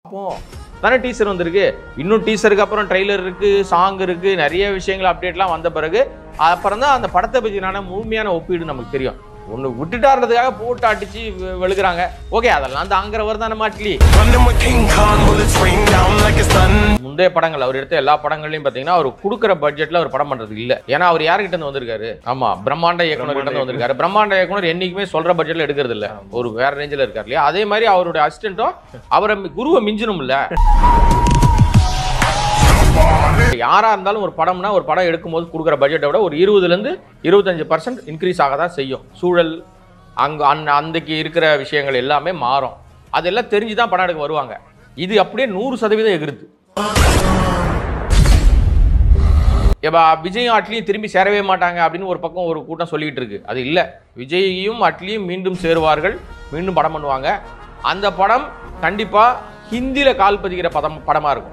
பார்ப்போம் தானே டீசர் வந்திருக்கு இன்னும் டீசருக்கு அப்புறம் ட்ரெய்லர் இருக்கு சாங் இருக்கு நிறைய விஷயங்கள் அப்டேட்லாம் வந்த பிறகு அப்புறம் தான் அந்த படத்தை பற்றினான முழுமையான ஒப்பீடு நமக்கு தெரியும் ஒன்று விட்டுட்டாருன்றதுக்காக போட்டு அடிச்சு வெ- வெளுக்குறாங்க ஓகே அதெல்லாம் தாங்கிறவர் தானே மாட்லி Running with King Kong, bullets rain down like it's thunder. முந்தைய படங்கள் அவர் எடுத்த எல்லா படங்களையும் பார்த்தீங்கன்னா அவர் கொடுக்குற பட்ஜெட்ல அவர் படம் பண்றது இல்ல ஏன்னா அவர் யாருக்கிட்ட இருந்து வந்திருக்காரு ஆமா பிரம்மாண்ட இயக்குனர் கிட்ட இருந்து வந்திருக்காரு பிரம்மாண்ட இயக்குனர் என்னைக்குமே சொல்ற பட்ஜெட்ல எடுக்கிறது இல்ல ஒரு வேற ரேஞ்சில் இருக்காரு இல்லையா அதே மாதிரி அவருடைய அசிஸ்டன்ட்டும் அவரை மி- குருவை மிஞ்சணும் இல்ல யாரா இருந்தாலும் ஒரு படம்னா ஒரு படம் எடுக்கும்போது கொடுக்குற பட்ஜெட்டை விட ஒரு இருபதுல இருந்து இருபத்தஞ்சு பர்சன்ட் இன்க்ரீஸ் ஆக தான் செய்யும் சூழல் அங்க அந் அன்றைக்கு இருக்கிற விஷயங்கள் எல்லாமே மாறும் அதெல்லாம் தெரிஞ்சு தான் படம் எடுக்க வருவாங்க இது அப்படியே நூறு சதவீதம் எகிருது இப்போ விஜயும் அட்லியும் திரும்பி சேரவே மாட்டாங்க அப்படின்னு ஒரு பக்கம் ஒரு கூட்டம் சொல்லிட்டு இருக்கு அது இல்லை விஜயும் அட்லியும் மீண்டும் சேருவார்கள் மீண்டும் படம் பண்ணுவாங்க அந்த படம் கண்டிப்பா ஹிந்தியில கால் பதிக்கிற படம் படமா இருக்கும்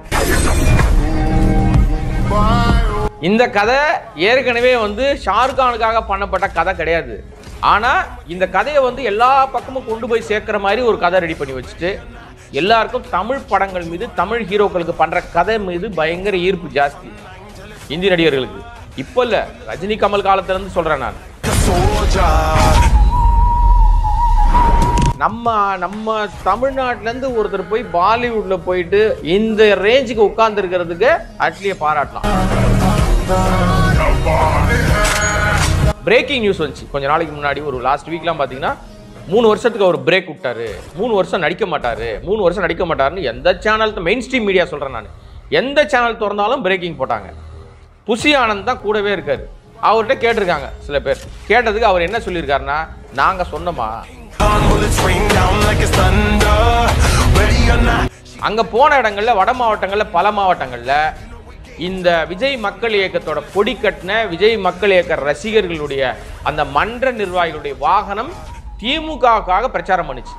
இந்த கதை ஏற்கனவே வந்து ஷாருக்கானுக்காக பண்ணப்பட்ட கதை கிடையாது ஆனா இந்த கதையை வந்து எல்லா பக்கமும் கொண்டு போய் சேர்க்கிற மாதிரி ஒரு கதை ரெடி பண்ணி வச்சுட்டு எல்லாருக்கும் தமிழ் படங்கள் மீது தமிழ் ஹீரோக்களுக்கு பண்ற கதை மீது பயங்கர ஈர்ப்பு ஜாஸ்தி இந்தி நடிகர்களுக்கு இப்போ இல்ல ரஜினி கமல் காலத்துல இருந்து சொல்றேன் நான் A soldier. நம்ம நம்ம தமிழ்நாட்டுல இருந்து ஒருத்தர் போய் பாலிவுட்ல போயிட்டு இந்த ரேஞ்சுக்கு உட்கார்ந்து இருக்கிறதுக்கு அட்லியை பாராட்டலாம் பிரேக்கிங் நியூஸ் வந்துச்சு கொஞ்ச நாளைக்கு முன்னாடி ஒரு லாஸ்ட் வீக்லாம் பார்த்தீங்கன்னா மூணு வருஷத்துக்கு அவர் பிரேக் விட்டாரு மூணு வருஷம் நடிக்க மாட்டாரு மூணு வருஷம் நடிக்க மாட்டாருன்னு எந்த சேனல் மெயின் ஸ்ட்ரீம் மீடியா சொல்றேன் நான் எந்த சேனல் திறந்தாலும் பிரேக்கிங் போட்டாங்க புசி ஆனந்த் தான் கூடவே இருக்காரு அவர்கிட்ட கேட்டிருக்காங்க சில பேர் கேட்டதுக்கு அவர் என்ன சொல்லியிருக்காருன்னா நாங்க சொன்னோமா Kong, bullets rain down like it's thunder. Ready or not. அங்க போன இடங்கள்ல வட மாவட்டங்கள்ல பல மாவட்டங்கள்ல இந்த விஜய் மக்கள் இயக்கத்தோட கொடி கட்டின விஜய் மக்கள் இயக்க ரசிகர்களுடைய அந்த மன்ற நிர்வாகிகளுடைய வாகனம் திமுகவுக்காக பிரச்சாரம் பண்ணுச்சு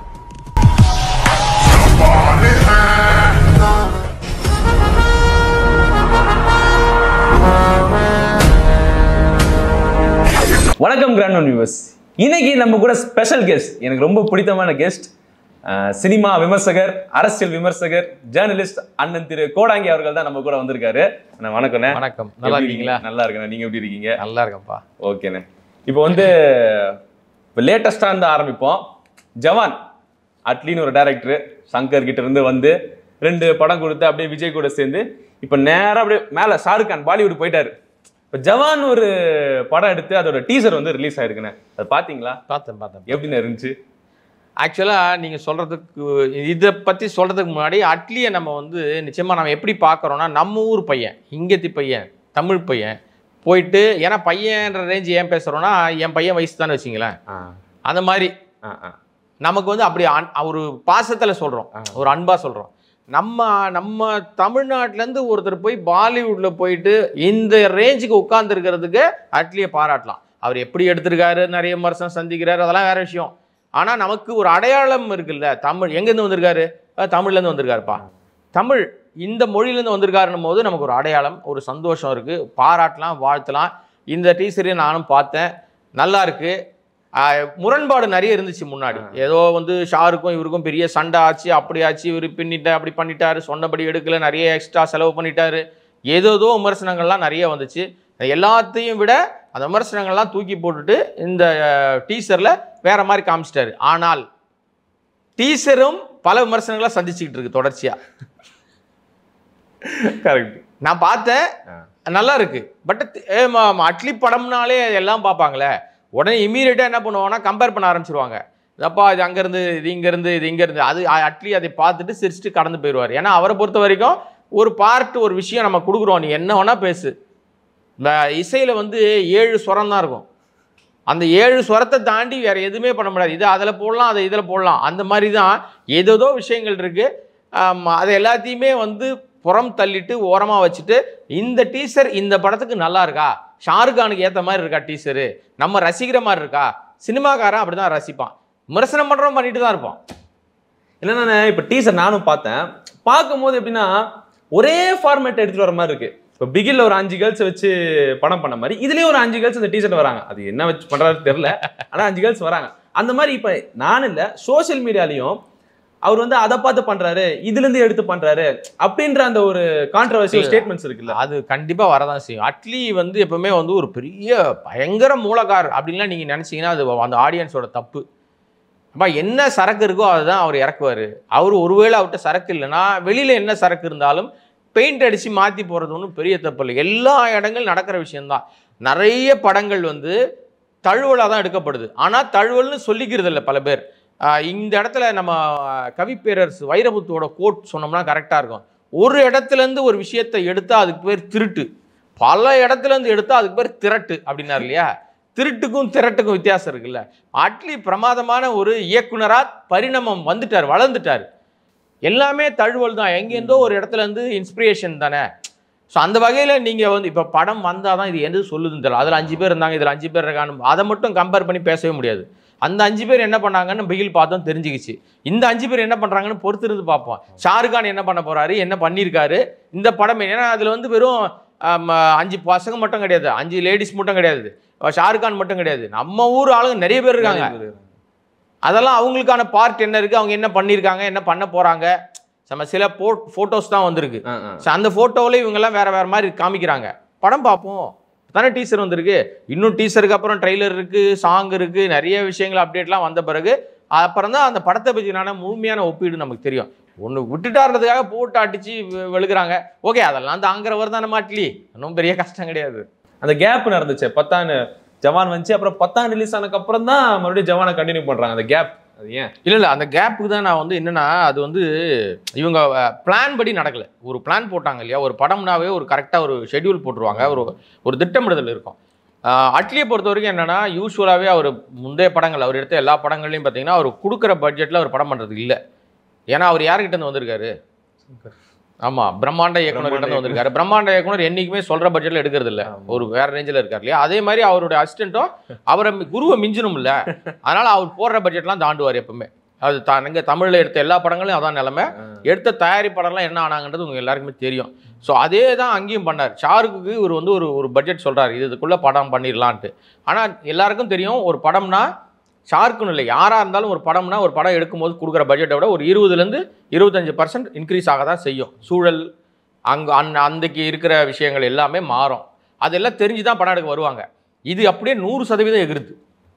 வணக்கம் கிராண்ட் வியூவர்ஸ் இன்னைக்கு நம்ம கூட ஸ்பெஷல் கெஸ்ட் எனக்கு ரொம்ப பிடித்தமான கெஸ்ட் சினிமா விமர்சகர் அரசியல் விமர்சகர் ஜேர்னலிஸ்ட் அண்ணன் திரு கோடாங்கி அவர்கள் தான் நம்ம கூட வந்திருக்காரு அண்ணா வணக்கண்ணே வணக்கம் நல்லா எப்படி இருக்கீங்களா நல்லா இருக்கேண்ணே நீங்க எப்படி இருக்கீங்க நல்லா இருக்கேன்ப்பா ஓகேண்ணே இப்போ வந்து இப்போ லேட்டஸ்டாக இருந்து ஆரம்பிப்போம் ஜவான் அட்லின்னு ஒரு டைரக்டர் சங்கர் கிட்ட இருந்து வந்து ரெண்டு படம் கொடுத்து அப்படியே விஜய் கூட சேர்ந்து இப்போ நேரா அப்படியே மேலே ஷாருக் கான் பாலிவுட் போயிட்டாரு இப்போ ஜவான் ஒரு படம் எடுத்து அதோட டீசர் வந்து ரிலீஸ் ஆயிருக்குண்ணே அது பார்த்தீங்களா பார்த்தேன் பார்த்தேன் எப்படிண்ணே இருந்துச்சு ஆக்சுவலாக நீங்கள் சொல்கிறதுக்கு இதை பற்றி சொல்கிறதுக்கு முன்னாடி அட்லியை நம்ம வந்து நிச்சயமாக நம்ம எப்படி பார்க்குறோன்னா நம்ம ஊர் பையன் இங்கத்தி பையன் தமிழ் பையன் போயிட்டு ஏன்னா பையன்ற ரேஞ்ச் ஏன் பேசுகிறோன்னா என் பையன் வயசு தானே வச்சிங்களேன் ஆ அந்த மாதிரி ஆ ஆ நமக்கு வந்து அப்படி அன்- ஒரு பாசத்தில் சொல்கிறோம் ஒரு அன்பாக சொல்கிறோம் நம்ம நம்ம தமிழ்நாட்டிலேருந்து ஒருத்தர் போய் பாலிவுட்டில் போயிட்டு இந்த ரேஞ்சுக்கு உட்கார்ந்துருக்கிறதுக்கு அட்லியை பாராட்டலாம் அவர் எப்படி எடுத்திருக்காரு நிறைய விமர்சனம் சந்திக்கிறாரு அதெல்லாம் வேற விஷயம் ஆனால் நமக்கு ஒரு அடையாளம் இருக்குல்ல தமிழ் எங்கேருந்து வந்திருக்காரு அஹ் தமிழ்லேருந்து வந்திருக்காருப்பா தமிழ் இந்த மொழியிலேருந்து வந்திருக்காருன்னும் போது நமக்கு ஒரு அடையாளம் ஒரு சந்தோஷம் இருக்குது பாராட்டலாம் வாழ்த்தலாம் இந்த டீசரையும் நானும் பார்த்தேன் நல்லா இருக்கு ஆஹ் முரண்பாடு நிறைய இருந்துச்சு முன்னாடி ஏதோ வந்து ஷாருக்கும் இவருக்கும் பெரிய சண்டை ஆச்சு அப்படி ஆச்சு இவர் பின்னிட்ட அப்படி பண்ணிட்டாரு சொன்னபடி எடுக்கல நிறைய எக்ஸ்ட்ரா செலவு பண்ணிட்டாரு ஏதோதோ விமர்சனங்கள்லாம் நிறைய வந்துச்சு எல்லாத்தையும் விட அந்த விமர்சனங்கள்லாம் தூக்கி போட்டுட்டு இந்த டீசரில் வேற மாதிரி காமிச்சிட்டாரு ஆனால் டீசரும் பல விமர்சனங்களை சந்திச்சுக்கிட்டு இருக்கு தொடர்ச்சியாக கரெக்ட் நான் பார்த்தேன் நல்லா இருக்கு பட் அட்லி படம்னாலே எல்லாம் பார்ப்பாங்களே உடனே இமீடியட்டாக என்ன பண்ணுவாங்கன்னா கம்பேர் பண்ண ஆரம்பிச்சிருவாங்க அப்பா இது அங்கேருந்து இது இங்கேருந்து இது இங்கேருந்து அது அ- அட்லி அதை பார்த்துட்டு சிரிச்சுட்டு கடந்து போயிடுவார் ஏன்னா அவரை பொறுத்த வரைக்கும் ஒரு பார்ட் ஒரு விஷயம் நம்ம கொடுக்குறோம் நீ என்ன வேணால் பேசு இந்த இசையில் வந்து ஏழு ஸ்வரம் தான் இருக்கும் அந்த ஏழு ஸ்வரத்தை தாண்டி வேற எதுவுமே பண்ண முடியாது இது அதில் போடலாம் அதை இதில் போடலாம் அந்த மாதிரி தான் ஏதேதோ விஷயங்கள் இருக்கு ஆம், அது எல்லாத்தையுமே வந்து புறம் தள்ளிட்டு ஓரமாக வச்சுட்டு இந்த டீசர் இந்த படத்துக்கு நல்லா இருக்கா ஷாருக் கானுக்கு ஏற்ற மாதிரி இருக்கா டீசரு நம்ம ரசிக்கிற மாதிரி இருக்கா சினிமாக்காரன் அப்படி தான் ரசிப்பான் விமர்சனம் பண்ணுறோம் பண்ணிட்டு தான் இருப்பான் என்னன்னா இப்போ டீசர் நானும் பார்த்தேன் பார்க்கும்போது எப்படின்னா ஒரே ஃபார்மேட் எடுத்துட்டு வர மாதிரி இருக்கு இப்போ பிகில்ல ஒரு அஞ்சு கேர்ள்ஸ் வச்சு படம் பண்ண மாதிரி இதுலயும் ஒரு அஞ்சு கேர்ள்ஸ் இந்த டீசர்ட் வராங்க அது என்ன வச்சு பண்றாரு தெரியல ஆனா அஞ்சு கேர்ள்ஸ் வராங்க அந்த மாதிரி இப்போ நான் இல்லை சோஷியல் மீடியாலையும் அவர் வந்து அதை பார்த்து பண்றாரு இதுல இருந்து எடுத்து பண்றாரு அப்படின்ற அந்த ஒரு கான்ட்ரவர்சியல் இல்ல. ஸ்டேட்மெண்ட்ஸ் இருக்குல்ல அது கண்டிப்பா வரதான் செய்யும் அட்லி வந்து எப்பவுமே வந்து ஒரு பெரிய பயங்கர மூலகார் அப்படின்லாம் நீங்க நினைச்சீங்கன்னா அது அந்த ஆடியன்ஸோட தப்பு அப்பா என்ன சரக்கு இருக்கோ அதுதான் அவர் இறக்குவாரு அவர் ஒருவேளை அவர்கிட்ட சரக்கு இல்லைன்னா வெளியில என்ன சரக்கு இருந்தாலும் பெயிண்ட் அடிச்சு மாத்தி போறது ஒன்றும் பெரிய தப்பு இல்லை எல்லா இடங்கள் நடக்கிற விஷயம்தான் நிறைய படங்கள் வந்து தழுவலாக தான் எடுக்கப்படுது ஆனா தழுவல்னு சொல்லிக்கிறது இல்லை பல பேர் ஆஹ் இந்த இடத்துல நம்ம கவிப்பேரரசு வைரமுத்துவோட கோட் சொன்னோம்னா கரெக்டாக இருக்கும் ஒரு இடத்துல இருந்து ஒரு விஷயத்தை எடுத்தா அதுக்கு பேர் திருட்டு பல இடத்துல இருந்து எடுத்தா அதுக்கு பேர் திரட்டு அப்படின்னாரு இல்லையா திருட்டுக்கும் திரட்டுக்கும் வித்தியாசம் இருக்குல்ல அட்லி பிரமாதமான ஒரு இயக்குனரா பரிணாமம் வந்துட்டார் வளர்ந்துட்டார் எல்லாமே தழுவல் தான் எங்கேருந்தோ ஒரு இடத்துல இருந்து இன்ஸ்பிரேஷன் தானே ஸோ அந்த வகையில் நீங்கள் வந்து இப்போ படம் வந்தால் தான் இது எது சொல்லுதுன்னு தெரியல அதில் அஞ்சு பேர் இருந்தாங்க இதில் அஞ்சு பேர் இருக்கான்னு அதை மட்டும் கம்பேர் பண்ணி பேசவே முடியாது அந்த அஞ்சு பேர் என்ன பண்ணாங்கன்னு பிகில் பார்த்தோம் தெரிஞ்சுக்கிச்சு இந்த அஞ்சு பேர் என்ன பண்ணுறாங்கன்னு பொறுத்திருந்து பார்ப்போம் ஷாருக் கான் என்ன பண்ண போறாரு என்ன பண்ணியிருக்காரு இந்த படம் ஏன்னா அதில் வந்து வெறும் ஆம், அஞ்சு பசங்க மட்டும் கிடையாது அஞ்சு லேடிஸ் மட்டும் கிடையாது ஷாருக் கான் மட்டும் கிடையாது நம்ம ஊர் ஆளுங்க நிறைய பேர் இருக்காங்க அதெல்லாம் அவங்களுக்கான பார்ட் என்ன இருக்குது அவங்க என்ன பண்ணியிருக்காங்க என்ன பண்ண போகிறாங்க நம்ம சில போ ஃபோட்டோஸ் தான் வந்திருக்கு ஆ, ஆ. ஸோ அந்த ஃபோட்டோவில் இவங்கெல்லாம் வேற வேற மாதிரி காமிக்கிறாங்க படம் பார்ப்போம் தானே டீசர் வந்திருக்கு இன்னும் டீசருக்கு அப்புறம் ட்ரெய்லர் இருக்கு சாங் இருக்கு நிறைய விஷயங்கள் அப்டேட்லாம் வந்த பிறகு அப்புறம் தான் அந்த படத்தை பற்றினான முழுமையான ஒப்பீடு நமக்கு தெரியும் ஒன்று விட்டுட்டாருன்றதுக்காக போட்டு அடிச்சு வெ- வெளுக்குறாங்க ஓகே அதெல்லாம் தாங்கிறவர் தானே மாட்லி ஒன்றும் பெரிய கஷ்டம் கிடையாது அந்த கேப் நடந்துச்சு பத்தாண்டு ஜவான் வந்துச்சு அப்புறம் பத்தாண்டு ரிலீஸ் ஆனதுக்கு அப்புறம் தான் மறுபடியும் ஜவானை கண்டினியூ பண்றாங்க அந்த கேப் அது ஏன் இல்லை இல்லை அந்த கேப்புக்கு தான் நான் வந்து என்னன்னா அது வந்து இவங்க பிளான் படி நடக்கல ஒரு பிளான் போட்டாங்க இல்லையா ஒரு படம்னாவே ஒரு கரெக்டாக ஒரு ஷெட்யூல் போட்டுருவாங்க ஒரு ஒரு திட்டமிடுதல் இருக்கும் ஆஹ் அட்லியை பொறுத்த வரைக்கும் என்னன்னா யூஸ்வலாகவே அவர் முந்தைய படங்கள் அவர் எடுத்த எல்லா படங்கள்லையும் பார்த்தீங்கன்னா அவர் கொடுக்குற பட்ஜெட்டில் அவர் படம் பண்ணுறது இல்லை ஏன்னா அவர் யார்கிட்ட இருந்து வந்திருக்காரு ஆமாம் பிரம்மாண்ட இயக்குனர் கிட்ட இருந்து வந்திருக்காரு பிரம்மாண்ட இயக்குனர் என்னைக்குமே சொல்கிற பட்ஜெட்டில் எடுக்கிறது இல்லை ஒரு வேற ரேஞ்சில் இருக்கார் இல்லையா அதே மாதிரி அவருடைய அசிஸ்டண்ட்டும் அவரை மி- குருவை மிஞ்சணும்ல அதனால அவர் போடுற பட்ஜெட்லாம் தாண்டுவார் எப்பவுமே அது தான் இங்கே தமிழில் எடுத்த எல்லா படங்களையும் அதான் நிலைமை எடுத்த தயாரிப்பாளர்லாம் என்ன ஆனாங்கன்றது உங்க எல்லாருக்குமே தெரியும் ஸோ அதே தான் அங்கேயும் பண்ணார் ஷாருக்குக்கு இவர் வந்து ஒரு ஒரு பட்ஜெட் சொல்றாரு இது இதுக்குள்ள படம் பண்ணிடலான்ட்டு ஆனால் எல்லாருக்கும் தெரியும் ஒரு படம்னா ஷாருக்குன்னு இல்லை யாராக இருந்தாலும் ஒரு படம்னா ஒரு படம் எடுக்கும்போது கொடுக்குற பட்ஜெட்டை விட ஒரு இருபதுலேருந்து இருபத்தஞ்சு பர்சன்ட் இன்க்ரீஸ் ஆக தான் செய்யும் சூழல் அங்கே அந் அன்றைக்கு இருக்கிற விஷயங்கள் எல்லாமே மாறும் அதெல்லாம் தெரிஞ்சு தான் படம் எடுக்க வருவாங்க இது அப்படியே நூறு சதவீதம் எகிருது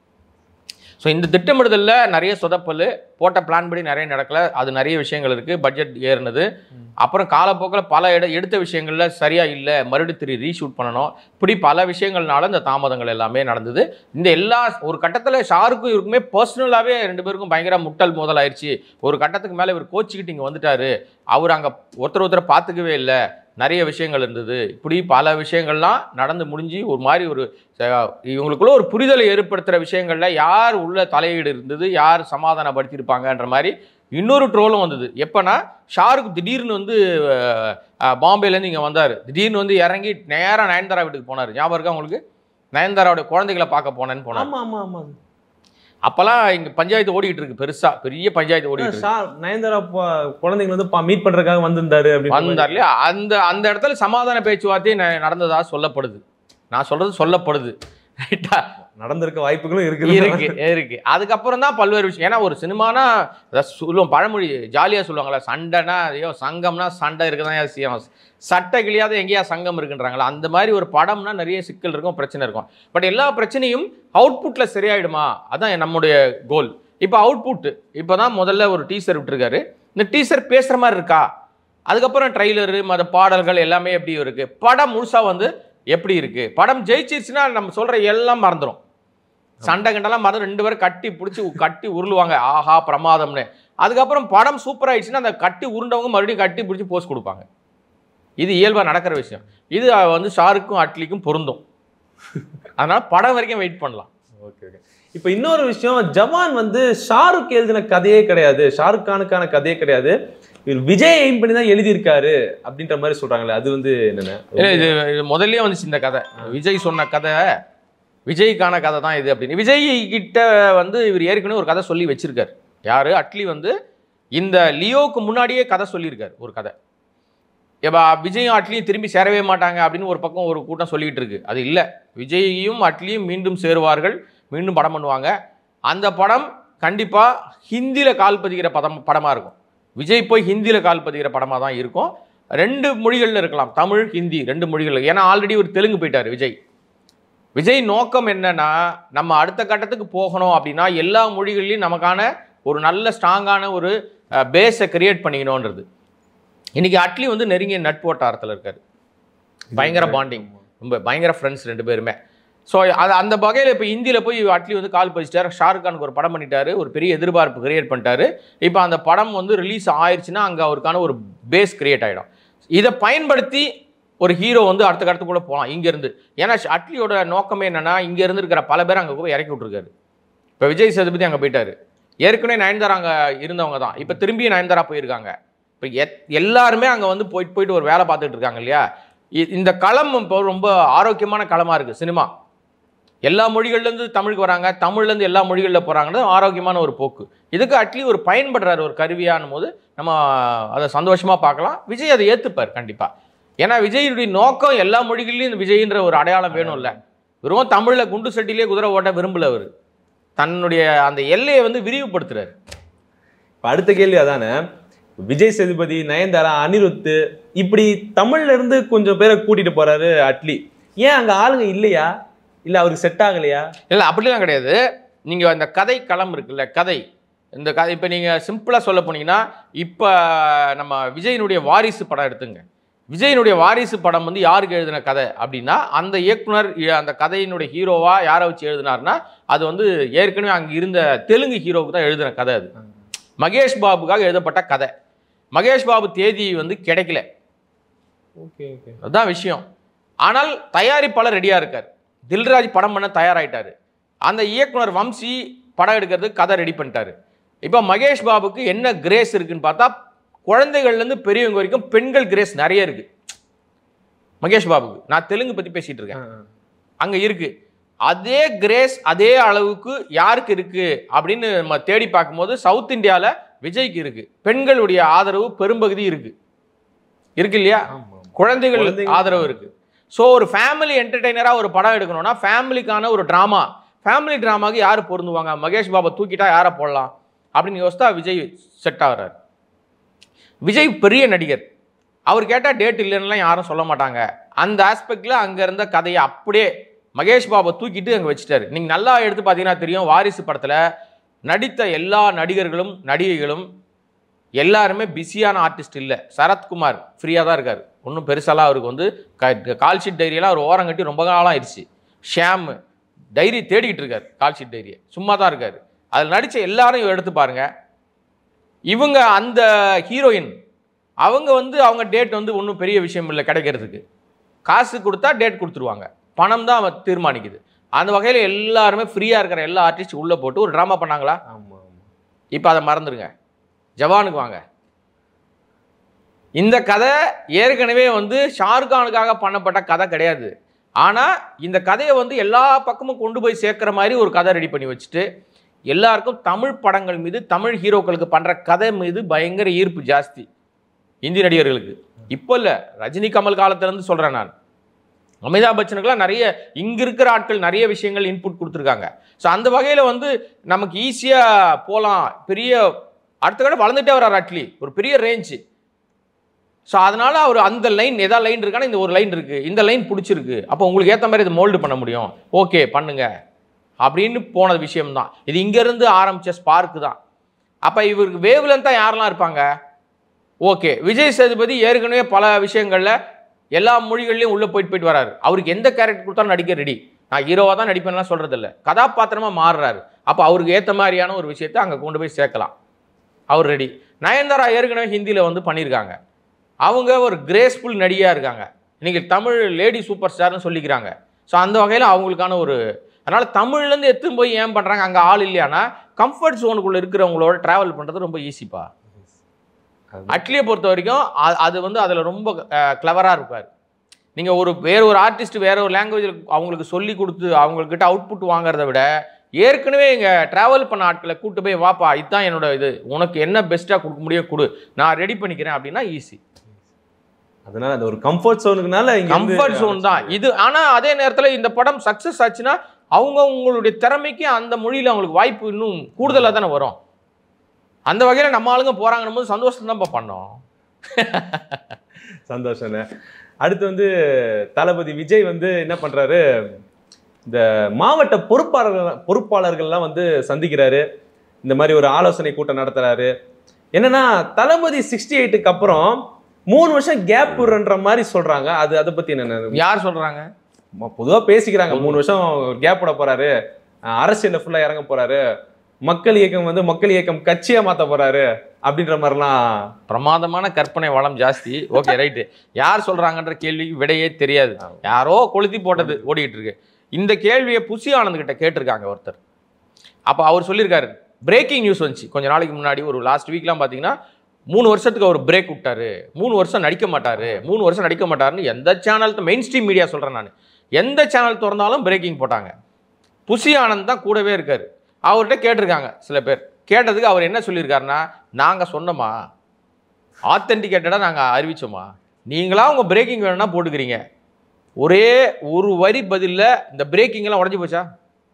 ஸோ இந்த திட்டமிடுதலில் நிறைய சொதப்பல் போட்ட பிளான் படி நிறைய நடக்கல அது நிறைய விஷயங்கள் இருக்குது பட்ஜெட் ஏறினது அப்புறம் காலப்போக்கில் பல இட எடுத்த விஷயங்கள்ல சரியாக இல்லை மறுபடியும் திரு ரீஷூட் பண்ணணும் இப்படி பல விஷயங்கள்னால இந்த தாமதங்கள் எல்லாமே நடந்தது இந்த எல்லா ஒரு கட்டத்தில் ஷாருக்கும் இவருக்குமே பர்சனலாகவே ரெண்டு பேருக்கும் பயங்கர முட்டல் மோதல் ஆயிடுச்சு ஒரு கட்டத்துக்கு மேலே இவர் கோச்சிக்கிட்டு இங்கே வந்துட்டாரு அவர் அங்கே ஒருத்தர் ஒருத்தரை பார்த்துக்கவே இல்லை நிறைய விஷயங்கள் இருந்தது இப்படி பல விஷயங்கள்லாம் நடந்து முடிஞ்சு ஒரு மாதிரி ஒரு அஹ், இவங்களுக்குள்ள ஒரு புரிதலை ஏற்படுத்துகிற விஷயங்கள்ல யார் உள்ள தலையீடு இருந்தது யார் சமாதானப்படுத்தியிருப்பாங்கன்ற மாதிரி இன்னொரு ட்ரோலும் வந்தது எப்போனா ஷாருக் திடீர்னு வந்து அஹ், அஹ், பாம்பேலேருந்து இங்கே வந்தார் திடீர்னு வந்து இறங்கி நேராக நயன்தாரா வீட்டுக்கு போனார் ஞாபகம் இருக்கா உங்களுக்கு நயன்தாராவுடைய குழந்தைகளை பார்க்க போனேன்னு போனார் ஆமா ஆமா ஆமா அப்போல்லாம் இங்கே பஞ்சாயத்து ஓடிட்டு இருக்கு பெருசா பெரிய பஞ்சாயத்து ஓடிட்டு இருக்கு ஷா- நயன்தாரா ப- குழந்தைங்க வந்து மீட் பண்றதுக்காக வந்திருந்தாரு அப்படின்னு வந்தார் இல்லையா அந்த அந்த இடத்துல சமாதான பேச்சுவார்த்தை ந- நடந்ததா சொல்லப்படுது நான் சொல்றது சொல்லப்படுது ரைட்டா நடந்திருக்க வாய்ப்புகளும் இருக்குது இருக்கு இருக்கு அதுக்கப்புறம் தான் பல்வேறு விஷயம் ஏன்னா ஒரு சினிமானா அதான் சொல்லுவோம் பழமொழி ஜாலியாக சொல்லுவாங்களா சண்டைனா ஐயோ சங்கம்னா சண்டை இருக்குதான் செய்யும் சட்டை கிளியாத எங்கேயா சங்கம் இருக்குன்றாங்களா அந்த மாதிரி ஒரு படம்னா நிறைய சிக்கல் இருக்கும் பிரச்சனை இருக்கும் பட் எல்லா பிரச்சனையும் அவுட்புட்டில் சரியாயிடுமா அதான் நம்முடைய கோல் இப்போ அவுட்புட் இப்போ தான் முதல்ல ஒரு டீசர் விட்டுருக்காரு இந்த டீசர் பேசுகிற மாதிரி இருக்கா அதுக்கப்புறம் ட்ரைலரு மற்ற பாடல்கள் எல்லாமே எப்படி இருக்கு படம் முழுசாக வந்து எப்படி இருக்கு படம் ஜெயிச்சிருச்சுன்னா நம்ம சொல்ற எல்லாம் மறந்துடும் சண்டை கண்டெல்லாம் மறந்து ரெண்டு பேரும் கட்டி பிடிச்சி கட்டி உருளுவாங்க ஆஹா பிரமாதம்னு அதுக்கப்புறம் படம் சூப்பர் ஆயிடுச்சுன்னா அந்த கட்டி உருண்டவங்க மறுபடியும் கட்டி பிடிச்சி போஸ்ட் கொடுப்பாங்க இது இயல்பாக நடக்கிற விஷயம் இது அஹ், வந்து ஷாருக்கும் அட்லிக்கும் பொருந்தும் அதனால படம் வரைக்கும் வெயிட் பண்ணலாம் ஓகே ஓகே இப்போ இன்னொரு விஷயம் ஜவான் வந்து ஷாருக் எழுதின கதையே கிடையாது ஷாருக் கானுக்கான கதையே கிடையாது இவர் விஜய் எய்ம் பண்ணி தான் எழுதியிருக்காரு அப்படின்ற மாதிரி சொல்றாங்களே அது வந்து என்னென்ன இல்ல, இது இது முதல்லயே வந்துச்சு இந்த கதை விஜய் சொன்ன கதை விஜய்க்கான கதை தான் இது அப்படின்னு விஜய் கிட்ட வந்து இவர் ஏற்கனவே ஒரு கதை சொல்லி வச்சிருக்காரு யாரு அட்லி வந்து இந்த லியோவுக்கு முன்னாடியே கதை சொல்லியிருக்காரு ஒரு கதை ஏப்பா விஜயும் அட்லியும் திரும்பி சேரவே மாட்டாங்க அப்படின்னு ஒரு பக்கம் ஒரு கூட்டம் சொல்லிட்டு இருக்கு அது இல்லை விஜயும் அட்லியும் மீண்டும் சேருவார்கள் மீண்டும் படம் பண்ணுவாங்க அந்த படம் கண்டிப்பாக ஹிந்தியில் கால் பதிக்கிற பதம் படமாக இருக்கும் விஜய் போய் ஹிந்தியில் கால் பதிக்கிற படமாக தான் இருக்கும் ரெண்டு மொழிகளில் இருக்கலாம் தமிழ் ஹிந்தி ரெண்டு மொழிகள் ஏன்னா ஆல்ரெடி ஒரு தெலுங்கு போயிட்டார் விஜய் விஜய் நோக்கம் என்னன்னா நம்ம அடுத்த கட்டத்துக்கு போகணும் அப்படின்னா எல்லா மொழிகள்லையும் நமக்கான ஒரு நல்ல ஸ்ட்ராங்கான ஒரு பேஸை கிரியேட் பண்ணிக்கணுன்றது இன்னைக்கு அட்லி வந்து நெருங்கிய நட்பு வட்டாரத்தில் இருக்காரு பயங்கர பாண்டிங் ரொம்ப பயங்கர ஃப்ரெண்ட்ஸ் ரெண்டு பேருமே ஸோ அது அந்த வகையில் இப்போ இந்தியில் போய் அட்லி வந்து கால் பதிச்சிட்டாரு ஷாருக் கானுக்கு ஒரு படம் பண்ணிட்டாரு ஒரு பெரிய எதிர்பார்ப்பு கிரியேட் பண்ணிட்டாரு இப்போ அந்த படம் வந்து ரிலீஸ் ஆயிருச்சுன்னா அங்கே அவருக்கான ஒரு பேஸ் கிரியேட் ஆகிடும் இதை பயன்படுத்தி ஒரு ஹீரோ வந்து அடுத்த கட்டத்துக்குள்ளே போகலாம் இங்கேருந்து ஏன்னா அட்லியோட நோக்கமே என்னன்னா இங்கேருந்து இருக்கிற பல பேர் அங்கே போய் இறக்கி விட்ருக்காரு இப்போ விஜய் சேதுபதி அங்கே போயிட்டாரு ஏற்கனவே நயன்தாரா அங்கே இருந்தவங்க தான் இப்போ திரும்பியும் நயன்தாரா போயிருக்காங்க இப்போ எத் எல்லாருமே அங்கே வந்து போயிட்டு போயிட்டு ஒரு வேலை பார்த்துட்டு இருக்காங்க இல்லையா இ- இந்த களம் இப்போ ரொம்ப ஆரோக்கியமான களமாக இருக்குது சினிமா எல்லா மொழிகள்லேருந்து தமிழுக்கு வராங்க தமிழ்லேருந்து எல்லா மொழிகளில் போகிறாங்கிறது ஆரோக்கியமான ஒரு போக்கு இதுக்கு அட்லி ஒரு பயன்படுறாரு ஒரு கருவியானும் போது நம்ம அதை சந்தோஷமாக பார்க்கலாம் விஜய் அதை ஏற்றுப்பார் கண்டிப்பாக ஏன்னா விஜயுடைய நோக்கம் எல்லா மொழிகள்லையும் இந்த விஜய்ன்ற ஒரு அடையாளம் வேணும்ல வெறும் தமிழில் குண்டு சட்டிலே குதிரை ஓட்ட விரும்பல அவர் தன்னுடைய அந்த எல்லையை வந்து விரிவுபடுத்துறாரு இப்ப அடுத்த கேள்வி அதானே விஜய் சேதுபதி நயன்தாரா அனிருத்து இப்படி தமிழ்ல இருந்து கொஞ்சம் பேரை கூட்டிட்டு போறாரு அட்லி ஏன் அங்க ஆளுங்க இல்லையா இல்ல அவருக்கு செட் ஆகலையா இல்லை அப்படிலாம் கிடையாது நீங்கள் அந்த கதை களம் இருக்குல்ல கதை இந்த கதை இப்போ நீங்கள் சிம்பிளாக சொல்ல போனீங்கன்னா இப்போ நம்ம விஜயனுடைய வாரிசு படம் எடுத்துங்க விஜயனுடைய வாரிசு படம் வந்து யாருக்கு எழுதின கதை அப்படின்னா அந்த இயக்குனர் இ- அந்த கதையினுடைய ஹீரோவா யாரை வச்சு எழுதினார்னா அது வந்து ஏற்கனவே அங்கே இருந்த தெலுங்கு ஹீரோவுக்கு தான் எழுதின கதை அது மகேஷ் பாபுக்காக எழுதப்பட்ட கதை மகேஷ் பாபு தேதி வந்து கிடைக்கல ஓகே ஓகே அதுதான் விஷயம் ஆனால் தயாரிப்பாளர் ரெடியாக இருக்கார் தில்ராஜ் படம் பண்ண தயாராயிட்டாரு அந்த இயக்குனர் வம்சி படம் எடுக்கிறதுக்கு கதை ரெடி பண்ணிட்டாரு இப்போ மகேஷ் பாபுக்கு என்ன கிரேஸ் இருக்குன்னு பார்த்தா குழந்தைகள்லேருந்து பெரியவங்க வரைக்கும் பெண்கள் கிரேஸ் நிறைய இருக்கு மகேஷ் பாபுக்கு நான் தெலுங்கு பற்றி பேசிட்டு இருக்கேன் அங்கே இருக்கு அதே கிரேஸ் அதே அளவுக்கு யாருக்கு இருக்கு அப்படின்னு நம்ம தேடி பார்க்கும்போது சவுத் இந்தியாவில் விஜய்க்கு இருக்கு பெண்களுடைய ஆதரவு பெரும்பகுதி இருக்கு இருக்கு இல்லையா குழந்தைகள் குழந்தைகள். ஆதரவு இருக்கு ஸோ ஒரு ஃபேமிலி என்டர்டெய்னராக ஒரு படம் எடுக்கணும்னா ஃபேமிலிக்கான ஒரு ட்ராமா ஃபேமிலி ட்ராமாக்கு யார் பொருந்துவாங்க மகேஷ் பாபா தூக்கிட்டா யாரை போடலாம் அப்படின்னு யோசித்தா விஜய் செட் ஆகுறாரு விஜய் பெரிய நடிகர் அவர் கேட்டால் டேட் இல்லைன்னுலாம் யாரும் சொல்ல மாட்டாங்க அந்த ஆஸ்பெக்டில் அங்கே இருந்த கதையை அப்படியே மகேஷ் பாபா தூக்கிட்டு அங்கே வச்சுட்டாரு நீங்கள் நல்லா எடுத்து பார்த்தீங்கன்னா தெரியும் வாரிசு படத்தில் நடித்த எல்லா நடிகர்களும் நடிகைகளும் எல்லாருமே பிஸியான ஆர்டிஸ்ட் இல்லை சரத்குமார் ஃப்ரீயாக தான் இருக்கார் ஒன்றும் பெருசாலாம் அவருக்கு வந்து க கால் ஷீட் டைரியெல்லாம் அவர் ஓரம் கட்டி ரொம்ப காலம் ஆயிடுச்சு ஷியாம் டைரி தேடிக்கிட்டு இருக்கார் கால் ஷீட் டைரியை சும்மா தான் இருக்கார் அதில் நடித்த எல்லாரும் எடுத்து பாருங்க இவங்க அந்த ஹீரோயின் அவங்க வந்து அவங்க டேட் வந்து ஒன்றும் பெரிய விஷயம் இல்லை கிடைக்கிறதுக்கு காசு கொடுத்தா டேட் கொடுத்துருவாங்க பணம் தான் அவன் தீர்மானிக்குது அந்த வகையில் எல்லாருமே ஃப்ரீயாக இருக்கிற எல்லா ஆர்டிஸ்ட் உள்ளே போட்டு ஒரு ட்ராமா பண்ணாங்களா ஆமா ஆமா இப்போ அதை மறந்துடுங்க ஜவானுக்கு வாங்க இந்த கதை ஏற்கனவே வந்து ஷாருக்கானுக்காக பண்ணப்பட்ட கதை கிடையாது ஆனால் இந்த கதையை வந்து எல்லா பக்கமும் கொண்டு போய் சேர்க்குற மாதிரி ஒரு கதை ரெடி பண்ணி வச்சுட்டு எல்லாருக்கும் தமிழ் படங்கள் மீது தமிழ் ஹீரோக்களுக்கு பண்ணுற கதை மீது பயங்கர ஈர்ப்பு ஜாஸ்தி இந்தி நடிகர்களுக்கு இப்போ இல்லை ரஜினி கமல் காலத்துலேருந்து சொல்கிறேன் நான் அமிதாப் பச்சனுக்குலாம் நிறைய இங்கே இருக்கிற ஆட்கள் நிறைய விஷயங்கள் இன்புட் கொடுத்துருக்காங்க ஸோ அந்த வகையில் வந்து நமக்கு ஈஸியாக போகலாம் பெரிய அடுத்த கடை வளர்ந்துட்டே வர்றார் அட்லி ஒரு பெரிய ரேஞ்சு ஸோ அதனால அவர் அந்த லைன் எதா லைன் இருக்கானா இந்த ஒரு லைன் இருக்குது இந்த லைன் பிடிச்சிருக்கு அப்போ உங்களுக்கு ஏற்ற மாதிரி இதை மோல்டு பண்ண முடியும் ஓகே பண்ணுங்க அப்படின்னு போன விஷயம்தான் இது இங்கேருந்து ஆரம்பித்த ஸ்பார்க்கு தான் அப்போ இவருக்கு வேவ்லென்த்தாக யாரெல்லாம் இருப்பாங்க ஓகே விஜய் சேதுபதி ஏற்கனவே பல விஷயங்களில் எல்லா மொழிகள்லையும் உள்ளே போயிட்டு போயிட்டு வராரு அவருக்கு எந்த கேரக்டர் கொடுத்தாலும் நடிக்க ரெடி நான் ஹீரோவாக தான் நடிப்பேன்லாம் சொல்கிறது இல்லை கதாபாத்திரமாக மாறுறாரு அப்போ அவருக்கு ஏற்ற மாதிரியான ஒரு விஷயத்தை அங்கே கொண்டு போய் சேர்க்கலாம் அவர் ரெடி நயன்தாரா ஏற்கனவே ஹிந்தியில் வந்து பண்ணியிருக்காங்க அவங்க ஒரு கிரேஸ்ஃபுல் நடிகையாக இருக்காங்க இன்னைக்கு தமிழ் லேடி சூப்பர் ஸ்டார்னு சொல்லிக்கிறாங்க ஸோ அந்த வகையில் அவங்களுக்கான ஒரு அதனால் தமிழ்லேருந்து எடுத்துன்னு போய் ஏன் பண்ணுறாங்க அங்கே ஆள் இல்லையானா கம்ஃபர்ட் ஜோனுக்குள்ளே இருக்கிறவங்களோட ட்ராவல் பண்ணுறது ரொம்ப ஈஸிப்பா அட்லியை பொறுத்த வரைக்கும் அ- அது வந்து அதில் ரொம்ப கிளவராக இருப்பார் நீங்கள் ஒரு வேற ஒரு ஆர்டிஸ்ட் வேற ஒரு லாங்குவேஜில் அவங்களுக்கு சொல்லி கொடுத்து அவங்கக்கிட்ட அவுட்புட் வாங்குறத விட ஏற்கனவே இங்கே ட்ராவல் பண்ண ஆட்களை கூட்டு போய் வாப்பா இதுதான் என்னோட இது உனக்கு என்ன பெஸ்ட்டாக கொடுக்க முடியும் கொடு நான் ரெடி பண்ணிக்கிறேன் அப்படின்னா ஈஸி அதனால அந்த ஒரு கம்ஃபர்ட் சோனுக்குனால இங்க வந்து- கம்ஃபர்ட் ஜோன் தான் இது ஆனால் அதே நேரத்தில் இந்த படம் சக்ஸஸ் ஆச்சுன்னா அவங்க உங்களுடைய திறமைக்கு அந்த மொழியில் அவங்களுக்கு வாய்ப்பு இன்னும் கூடுதலாக தானே வரும் அந்த வகையில் நம்ம ஆளுங்க போகிறாங்கன்னும் போது சந்தோஷம் தான்ப்பா பண்ணோம் சந்தோஷண்ணே அடுத்து வந்து தளபதி விஜய் வந்து என்ன பண்றாரு இந்த மாவட்ட பொறுப்பாளர்கள் பொறுப்பாளர்கள்லாம் வந்து சந்திக்கிறாரு இந்த மாதிரி ஒரு ஆலோசனை கூட்டம் நடத்துறாரு என்னன்னா தளபதி சிக்ஸ்டி எயிட்டுக்கு அப்புறம் மூணு வருஷம் கேப் விடுறன்ற மாதிரி சொல்றாங்க அது அதை பத்தி என்ன யார் சொல்கிறாங்க பொதுவா பேசிக்கிறாங்க மூணு வருஷம் கேப் விட போறாரு அஹ் அரசியல்ல ஃபுல்லா இறங்க போறாரு மக்கள் இயக்கம் வந்து மக்கள் இயக்கம் கட்சியா மாத்த போறாரு அப்படின்ற மாதிரிலாம் பிரமாதமான கற்பனை வளம் ஜாஸ்தி ஓகே ரைட்டு யார் சொல்றாங்கன்ற கேள்விக்கு விடையே தெரியாது யாரோ கொளுத்தி போட்டது ஓடிக்கிட்டு இருக்கு இந்த கேள்வியை புசி ஆனந்த் கிட்ட கேட்டிருக்காங்க ஒருத்தர் அப்போ அவர் சொல்லியிருக்காரு பிரேக்கிங் நியூஸ் வந்துச்சு கொஞ்ச நாளைக்கு முன்னாடி ஒரு லாஸ்ட் வீக்லாம் பார்த்தீங்கன்னா மூணு வருஷத்துக்கு அவர் பிரேக் விட்டாரு மூணு வருஷம் நடிக்க மாட்டாரு மூணு வருஷம் நடிக்க மாட்டாருன்னு எந்த சேனல் மெயின் ஸ்ட்ரீம் மீடியா சொல்கிறேன் நான் எந்த சேனல் திறந்தாலும் பிரேக்கிங் போட்டாங்க புசி ஆனந்த் தான் கூடவே இருக்காரு அவர்கிட்ட கேட்டிருக்காங்க சில பேர் கேட்டதுக்கு அவர் என்ன சொல்லியிருக்காருன்னா நாங்கள் சொன்னோமா ஆத்தென்டிகேட்டடாக நாங்கள் அறிவிச்சோமா நீங்களா உங்கள் பிரேக்கிங் வேணும்னா போட்டுக்கிறீங்க ஒரே ஒரு வரி பதிலில் இந்த பிரேக்கிங் எல்லாம் உடஞ்சி போச்சா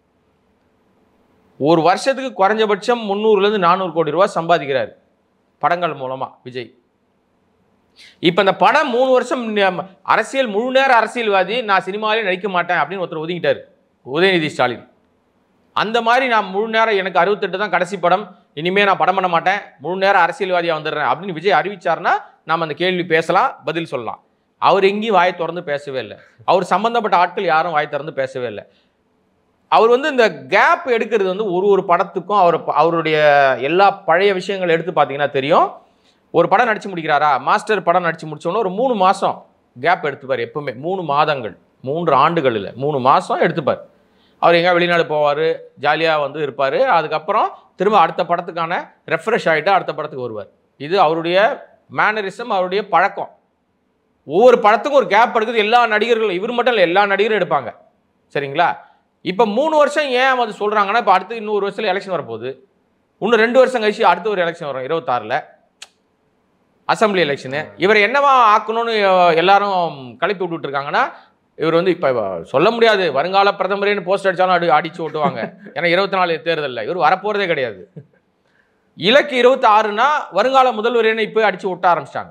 ஒரு வருஷத்துக்கு குறைஞ்சபட்சம் முந்நூறுலேருந்து நானூறு கோடி ரூபாய் சம்பாதிக்கிறார் படங்கள் மூலமாக விஜய் இப்போ இந்த படம் மூணு வருஷம் ந- அரசியல் முழு நேர அரசியல்வாதி நான் சினிமாவிலே நடிக்க மாட்டேன் அப்படின்னு ஒருத்தர் ஒதுங்கிட்டார் உதயநிதி ஸ்டாலின் அந்த மாதிரி நான் முழு நேரம் எனக்கு அறுபத்தெட்டு தான் கடைசி படம் இனிமே நான் படம் பண்ண மாட்டேன் முழு நேரம் அரசியல்வாதியாக வந்துடுறேன் அப்படின்னு விஜய் அறிவிச்சார்னா நாம் அந்த கேள்வி பேசலாம் பதில் சொல்லலாம் அவர் எங்கேயும் வாய் திறந்து பேசவே இல்லை அவர் சம்பந்தப்பட்ட ஆட்கள் யாரும் வாய் திறந்து பேசவே இல்லை அவர் வந்து இந்த கேப் எடுக்கிறது வந்து ஒரு ஒரு படத்துக்கும் அவர் அவருடைய எல்லா பழைய விஷயங்கள் எடுத்து பார்த்தீங்கன்னா தெரியும் ஒரு படம் நடிச்சு முடிக்கிறாரா மாஸ்டர் படம் நடிச்சு முடிச்சோன்னே ஒரு மூணு மாதம் கேப் எடுத்துப்பார் எப்பவுமே மூணு மாதங்கள் மூன்று ஆண்டுகள் இல்லை மூணு மாதம் எடுத்துப்பார் அவர் எங்கேயா வெளிநாடு போவார் ஜாலியாக வந்து இருப்பார் அதுக்கப்புறம் திரும்ப அடுத்த படத்துக்கான ரெஃப்ரெஷ் ஆகிட்டு அடுத்த படத்துக்கு வருவார் இது அவருடைய மேனரிசம் அவருடைய பழக்கம் ஒவ்வொரு படத்துக்கும் ஒரு கேப் எடுக்குது எல்லா நடிகர்களும் இவர் மட்டும் இல்லை எல்லா நடிகரும் எடுப்பாங்க சரிங்களா இப்போ மூணு வருஷம் ஏன் வந்து சொல்கிறாங்கன்னா இப்போ அடுத்து இன்னொரு வருஷத்தில் எலெக்ஷன் வரப்போகுது இன்னும் ரெண்டு வருஷம் கழிச்சு அடுத்த ஒரு எலெக்ஷன் வரும் இருபத்தாறில் அசம்பிளி எலெக்ஷனு இவர் என்னவா ஆக்கணும்னு அஹ், எல்லாரும் கிளப்பி விட்டுட்டு இருக்காங்கன்னா இவர் வந்து இப்போ சொல்ல முடியாது வருங்கால பிரதமரேன்னு போஸ்ட் அடிச்சாலும் அடி அடிச்சு ஓட்டுவாங்க ஏன்னா இருபத்தி நாலு தேர்தலில் இவர் வரப்போகிறதே கிடையாது இலக்கு இருபத்தி ஆறுனா வருங்கால முதல்வரேன்னு இப்போ அடிச்சு ஒட்ட ஆரம்பிச்சிட்டாங்க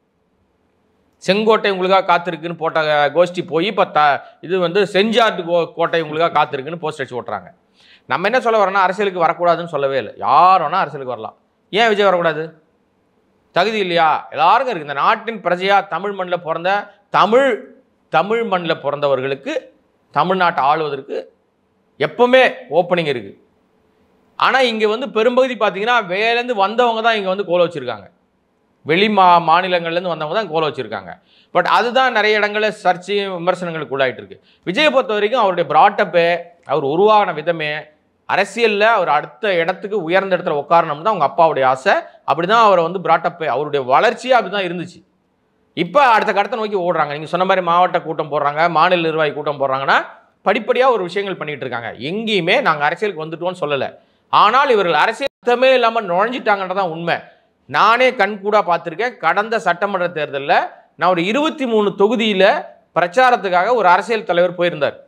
செங்கோட்டை உங்களுக்காக காத்திருக்குன்னு போட்ட கோஷ்டி போய் இப்போ த இது வந்து செஞ்சார்டு கோ கோட்டை உங்களுக்காக காத்திருக்குன்னு போஸ்ட் அடிச்சு ஓட்டுறாங்க நம்ம என்ன சொல்ல வரோம்னா அரசியலுக்கு வரக்கூடாதுன்னு சொல்லவே இல்லை யார் வேணா அரசியலுக்கு வரலாம் ஏன் விஜய் வரக்கூடாது தகுதி இல்லையா எல்லாருக்கும் இருக்குது இந்த நாட்டின் பிரஜையா தமிழ் மண்ணில் பிறந்த தமிழ் தமிழ் மண்ணில் பிறந்தவர்களுக்கு தமிழ்நாட்டை ஆளுவதற்கு எப்பவுமே ஓப்பனிங் இருக்குது ஆனால் இங்கே வந்து பெரும்பகுதி பார்த்தீங்கன்னா வேலேருந்து வந்தவங்க தான் இங்கே வந்து கோல வச்சுருக்காங்க வெளி மா மாநிலங்கள்லேருந்து வந்தவங்க தான் கோல வச்சுருக்காங்க பட் அதுதான் நிறைய இடங்களில் சர்ச்சை விமர்சனங்களுக்கு உள்ளாயிட்டு இருக்கு விஜயை பொறுத்த வரைக்கும் அவருடைய பிராட்டப்பே அவர் உருவாகின விதமே அரசியலில் அவர் அடுத்த இடத்துக்கு உயர்ந்த இடத்துல உட்காரணும் தான் அவங்க அப்பாவுடைய ஆசை அப்படி தான் அவரை வந்து பிராட்டப்பே அவருடைய வளர்ச்சியே அப்படி தான் இருந்துச்சு இப்போ அடுத்த கடத்தை நோக்கி ஓடுறாங்க நீங்கள் சொன்ன மாதிரி மாவட்ட கூட்டம் போடுறாங்க மாநில நிர்வாகி கூட்டம் போடுறாங்கன்னா படிப்படியாக ஒரு விஷயங்கள் பண்ணிட்டு இருக்காங்க எங்கேயுமே நாங்கள் அரசியலுக்கு வந்துட்டோம்னு சொல்லலை ஆனால் இவர்கள் அரசியல் அர்த்தமே இல்லாமல் நுழைஞ்சிட்டாங்கன்றதான் உண்மை நானே கண்கூடாக பார்த்துருக்கேன் கடந்த சட்டமன்ற தேர்தலில் நான் ஒரு இருபத்தி மூணு தொகுதியில் பிரச்சாரத்துக்காக ஒரு அரசியல் தலைவர் போயிருந்தார்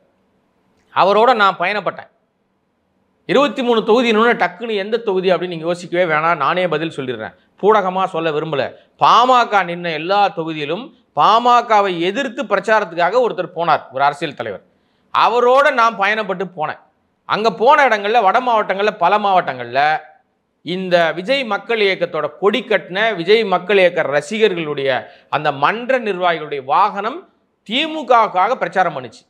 அவரோட நான் பயணப்பட்டேன் இருபத்தி மூணு தொகுதின்னு டக்குன்னு எந்த தொகுதி அப்படின்னு நீங்கள் யோசிக்கவே வேணாம் நானே பதில் சொல்லிடுறேன் பூடகமாக சொல்ல விரும்பல பாமக நின்ன எல்லா தொகுதியிலும் பாமகவை எதிர்த்து பிரச்சாரத்துக்காக ஒருத்தர் போனார் ஒரு அரசியல் தலைவர் அவரோட நான் பயணப்பட்டு போனேன் அங்கே போன இடங்கள்ல வட மாவட்டங்களில் பல மாவட்டங்களில் இந்த விஜய் மக்கள் இயக்கத்தோட கொடி கட்டின விஜய் மக்கள் இயக்க ரசிகர்களுடைய அந்த மன்ற நிர்வாகிகளுடைய வாகனம் திமுகவுக்காக பிரச்சாரம் பண்ணுச்சு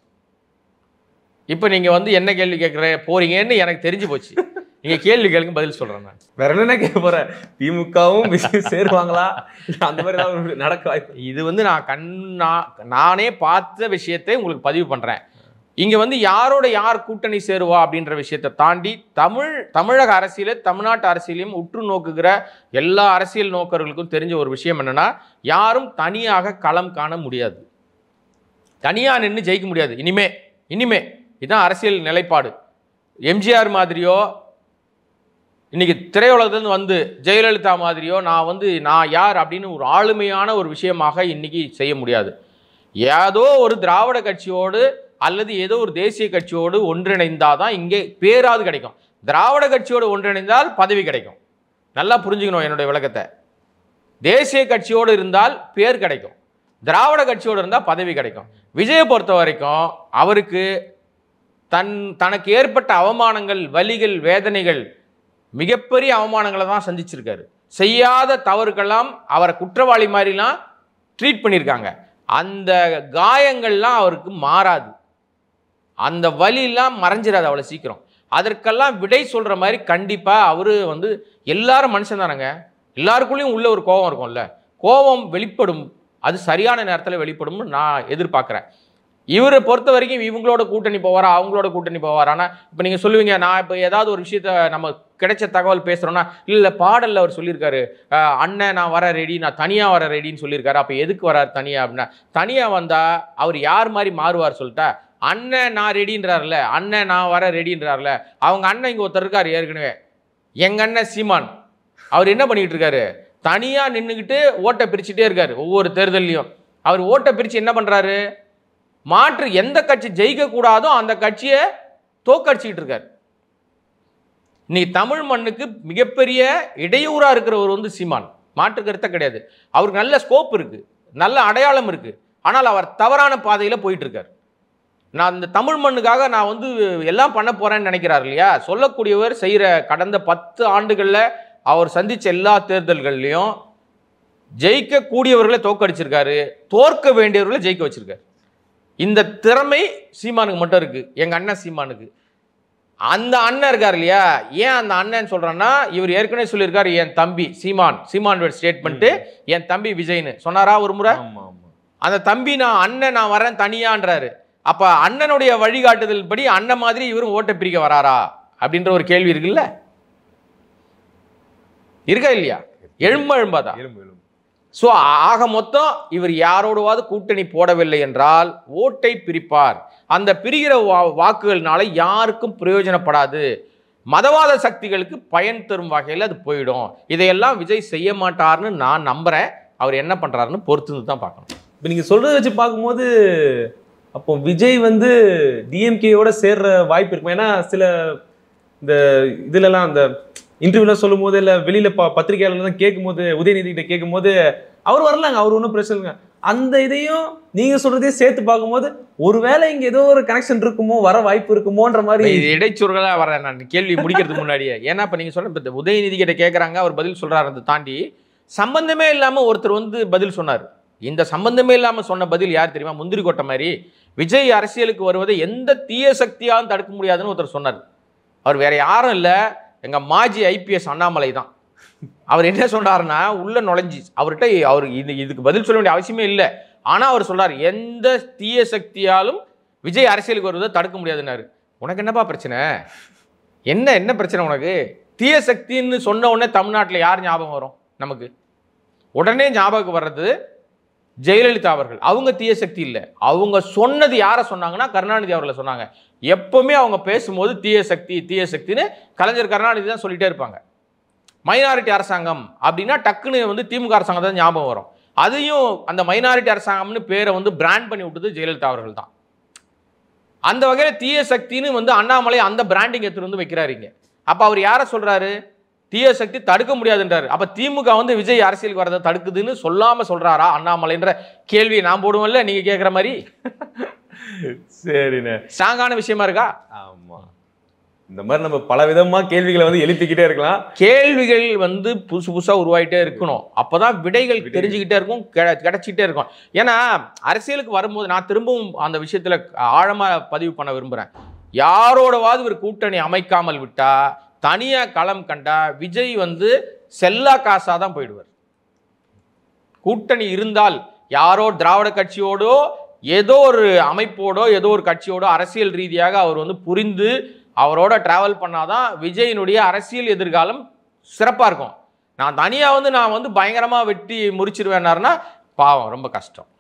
இப்போ நீங்கள் வந்து என்ன கேள்வி கேட்குற போறீங்கன்னு எனக்கு தெரிஞ்சு போச்சு நீங்கள் கேள்வி கேளுங்க பதில் சொல்கிறேன் நான் வேற என்ன கேட்க போறேன் திமுகவும் விஜய் சேருவாங்களா இல்ல அந்த மாதிரி ஏதாவது ஒரு நடக்க வாய்ப்பு இது வந்து நான் கண்ணா நானே பார்த்த விஷயத்தை உங்களுக்கு பதிவு பண்ணுறேன் இங்கே வந்து யாரோட யார் கூட்டணி சேருவா அப்படின்ற விஷயத்தை தாண்டி தமிழ் தமிழக அரசியலை தமிழ்நாட்டு அரசியலையும் உற்று நோக்குகிற எல்லா அரசியல் நோக்கர்களுக்கும் தெரிஞ்ச ஒரு விஷயம் என்னன்னா யாரும் தனியாக களம் காண முடியாது தனியாக நின்று ஜெயிக்க முடியாது இனிமே இனிமே இதுதான் அரசியல் நிலைப்பாடு எம்ஜிஆர் மாதிரியோ இன்னைக்கு திரையுலகத்துலேருந்து வந்து ஜெயலலிதா மாதிரியோ நான் வந்து நான் யார் அப்படின்னு ஒரு ஆளுமையான ஒரு விஷயமாக இன்னைக்கு செய்ய முடியாது ஏதோ ஒரு திராவிட கட்சியோடு அல்லது ஏதோ ஒரு தேசிய கட்சியோடு ஒன்றிணைந்தாதான் இங்கே பேராது கிடைக்கும் திராவிட கட்சியோடு ஒன்றிணைந்தால் பதவி கிடைக்கும் நல்லா புரிஞ்சுக்கணும் என்னுடைய விளக்கத்தை தேசிய கட்சியோடு இருந்தால் பேர் கிடைக்கும் திராவிட கட்சியோடு இருந்தால் பதவி கிடைக்கும் விஜயை பொறுத்த வரைக்கும் அவருக்கு தன் தனக்கு ஏற்பட்ட அவமானங்கள் வலிகள் வேதனைகள் மிகப்பெரிய அவமானங்களை தான் சந்திச்சிருக்காரு செய்யாத தவறுக்கெல்லாம் அவரை குற்றவாளி மாதிரிலாம் ட்ரீட் பண்ணியிருக்காங்க அந்த காயங்கள்லாம் அவருக்கு மாறாது அந்த வலியெல்லாம் மறைஞ்சிடாது அவ்வளோ சீக்கிரம் அதற்கெல்லாம் விடை சொல்கிற மாதிரி கண்டிப்பாக அவர் வந்து எல்லாரும் மனுஷன் தானங்க எல்லாருக்குள்ளேயும் உள்ள ஒரு கோபம் இருக்கும்ல கோபம் வெளிப்படும் அது சரியான நேரத்தில் வெளிப்படும்னு நான் எதிர்பார்க்குறேன் இவரை பொறுத்த வரைக்கும் இவங்களோட கூட்டணி போவாரா அவங்களோட கூட்டணி போவாரா ஆனால் இப்போ நீங்கள் சொல்லுவீங்க நான் இப்போ ஏதாவது ஒரு விஷயத்த நம்ம கிடைச்ச தகவல் பேசுகிறோன்னா இல்லை பாடலில் அவர் சொல்லியிருக்காரு அஹ், அண்ணன் நான் வர ரெடி நான் தனியாக வர ரெடின்னு சொல்லியிருக்காரு அப்போ எதுக்கு வரார் தனியாக அப்படின்னா தனியாக வந்தால் அவர் யார் மாதிரி மாறுவார் சொல்லிட்டா அண்ணன் நான் ரெடின்றார்ல அண்ணன் நான் வர ரெடின்றார்ல அவங்க அண்ணன் இங்கே ஒருத்தர் இருக்கார் ஏற்கனவே எங்கள் அண்ணன் சீமான் அவர் என்ன பண்ணிக்கிட்டு இருக்காரு தனியாக நின்றுக்கிட்டு ஓட்டை பிரிச்சுட்டே இருக்காரு ஒவ்வொரு தேர்தல்லையும் அவர் ஓட்டை பிரித்து என்ன பண்ணுறாரு மாற்று எந்த கட்சி ஜெயிக்க கூடாதோ அந்த கட்சியை தோக்கடிச்சிக்கிட்டு இருக்காரு இன்னைக்கு தமிழ் மண்ணுக்கு மிகப்பெரிய இடையூறாக இருக்கிறவர் வந்து சீமான் மாற்று கருத்தை கிடையாது அவருக்கு நல்ல ஸ்கோப் இருக்கு நல்ல அடையாளம் இருக்கு ஆனால் அவர் தவறான பாதையில் போயிட்டு இருக்கார் நான் இந்த தமிழ் மண்ணுக்காக நான் வந்து எல்லாம் பண்ண போறேன்னு நினைக்கிறார் இல்லையா சொல்லக்கூடியவர் செய்கிற கடந்த பத்து ஆண்டுகளில் அவர் சந்திச்ச எல்லா தேர்தல்கள்லையும் ஜெயிக்கக்கூடியவர்களை தோக்கடிச்சிருக்காரு தோற்க வேண்டியவர்களை ஜெயிக்க வச்சிருக்காரு இந்த திறமை சீமானுக்கு மட்டும் இருக்கு எங்க அண்ணன் சீமானுக்கு அந்த அண்ணன் இருக்கார் இல்லையா ஏன் அந்த அண்ணன் சொல்றேன்னா இவர் ஏற்கனவே சொல்லியிருக்காரு என் தம்பி சீமான் சீமான் ஸ்டேட்மெண்ட்டு என் தம்பி விஜய்னு சொன்னாரா ஒரு முறை ஆமா ஆமா அந்த தம்பி நான் அண்ணன் நான் வரேன் தனியான்றாரு அப்ப அண்ணனுடைய வழிகாட்டுதல் படி அண்ணன் மாதிரி இவரும் ஓட்டை பிரிக்க வராரா அப்படின்ற ஒரு கேள்வி இருக்குல்ல இருக்கா இல்லையா எழும்ப எழும்பாதா எலும்பு எலும்பு ஸோ ஆக மொத்தம் இவர் யாரோடவாவது கூட்டணி போடவில்லை என்றால் ஓட்டை பிரிப்பார் அந்த பிரிகிற வா- வாக்குகள்னால யாருக்கும் பிரயோஜனப்படாது மதவாத சக்திகளுக்கு பயன் தரும் வகையில் அது போயிடும் இதையெல்லாம் விஜய் செய்ய மாட்டார்னு நான் நம்புறேன் அவர் என்ன பண்றாருன்னு பொறுத்து தான் பார்க்கணும் இப்போ நீங்க சொல்றத வச்சு பார்க்கும்போது அப்போ விஜய் வந்து டிஎம்கேயோட சேர்ற வாய்ப்பு இருக்கும் ஏன்னா சில இந்த இதுலலாம் அந்த இன்டர்வியூல சொல்லும் போது இல்லை வெளியில ப பத்திரிகையாளர்லாம் கேட்கும்போது உதயநிதி கிட்ட கேட்கும்போது அவர் வரலாங்க அவர் ஒன்றும் பிரச்சனை இல்லைங்க அந்த இதையும் நீங்க சொல்றதையும் சேர்த்து பார்க்கும்போது ஒருவேளை இங்க ஏதோ ஒரு கனெக்ஷன் இருக்குமோ வர வாய்ப்பு இருக்குமோன்ற மாதிரி இது இடைச்சொற்களா வரேன் நான் கேள்வி முடிக்கிறதுக்கு முன்னாடியே ஏன்னா இப்போ நீங்கள் சொல்ல இப்போ உதயநிதி கிட்ட கேட்குறாங்க அவர் பதில் சொல்றாரு அதை தாண்டி சம்பந்தமே இல்லாமல் ஒருத்தர் வந்து பதில் சொன்னார் இந்த சம்பந்தமே இல்லாமல் சொன்ன பதில் யார் தெரியுமா முந்திரி கொட்டை மாதிரி விஜய் அரசியலுக்கு வருவதை எந்த தீய சக்தியாலும் தடுக்க முடியாதுன்னு ஒருத்தர் சொன்னார் அவர் வேற யாரும் இல்லை எங்கள் மாஜி ஐபிஎஸ் அண்ணாமலை தான் அவர் என்ன சொன்னாருன்னா உள்ள நுழைஞ்சி அவர்கிட்ட அவர் இது இதுக்கு பதில் சொல்ல வேண்டிய அவசியமே இல்லை ஆனால் அவர் சொல்றார் எந்த தீய சக்தியாலும் விஜய் அரசியலுக்கு வருவதை தடுக்க முடியாதுன்னாரு உனக்கு என்னப்பா பிரச்சனை என்ன என்ன பிரச்சனை உனக்கு தீய சக்தின்னு சொன்ன உடனே தமிழ்நாட்டில் யார் ஞாபகம் வரும் நமக்கு உடனே ஞாபகம் வர்றது ஜெயலலிதா அவர்கள் அவங்க தீய சக்தி இல்லை அவங்க சொன்னது யாரை சொன்னாங்கன்னா கருணாநிதி அவர்களை சொன்னாங்க எப்பவுமே அவங்க பேசும்போது தீய சக்தி தீய சக்தின்னு கலைஞர் கருணாநிதி தான் சொல்லிட்டே இருப்பாங்க மைனாரிட்டி அரசாங்கம் அப்படின்னா டக்குன்னு வந்து திமுக அரசாங்கம் தான் ஞாபகம் வரும் அதையும் அந்த மைனாரிட்டி அரசாங்கம்னு பேரை வந்து பிராண்ட் பண்ணி விட்டது ஜெயலலிதா அவர்கள் தான் அந்த வகையில் தீய சக்தின்னு வந்து அண்ணாமலை அந்த பிராண்டிங் எடுத்துட்டு வந்து வைக்கிறாருங்க அப்போ அவர் யாரை சொல்றாரு தீய சக்தி தடுக்க முடியாதுன்றாரு அப்ப திமுக வந்து விஜய் அரசியலுக்கு வரதை தடுக்குதுன்னு சொல்லாம சொல்றாரா அண்ணாமலைன்ற கேள்வியை நான் போடுவோம்ல நீங்க கேட்குற மாதிரி சரிண்ணே ஸ்ட்ராங்கான விஷயமா இருக்கா ஆமா இந்த மாதிரி நம்ம பல விதமா கேள்விகளை வந்து எழுப்பிக்கிட்டே இருக்கலாம் கேள்விகள் வந்து புதுசு புதுசா உருவாயிட்டே இருக்கணும் அப்பதான் விடைகள் தெரிஞ்சுக்கிட்டே இருக்கும் கெ- கிடைச்சிக்கிட்டே இருக்கும் ஏன்னா அரசியலுக்கு வரும்போது நான் திரும்பவும் அந்த விஷயத்துல ஆழமா பதிவு பண்ண விரும்புறேன் யாரோடவாவது ஒரு கூட்டணி அமைக்காமல் விட்டா தனியா களம் கண்டா விஜய் வந்து செல்லா காசா தான் போயிடுவார் கூட்டணி இருந்தால் யாரோ திராவிட கட்சியோடோ ஏதோ ஒரு அமைப்போடோ ஏதோ ஒரு கட்சியோடோ அரசியல் ரீதியாக அவர் வந்து புரிந்து அவரோட டிராவல் பண்ணாதான் விஜயினுடைய அரசியல் எதிர்காலம் சிறப்பாக இருக்கும் நான் தனியாக வந்து நான் வந்து பயங்கரமாக வெட்டி முறிச்சிருவேன்னாருன்னா பாவம் ரொம்ப கஷ்டம்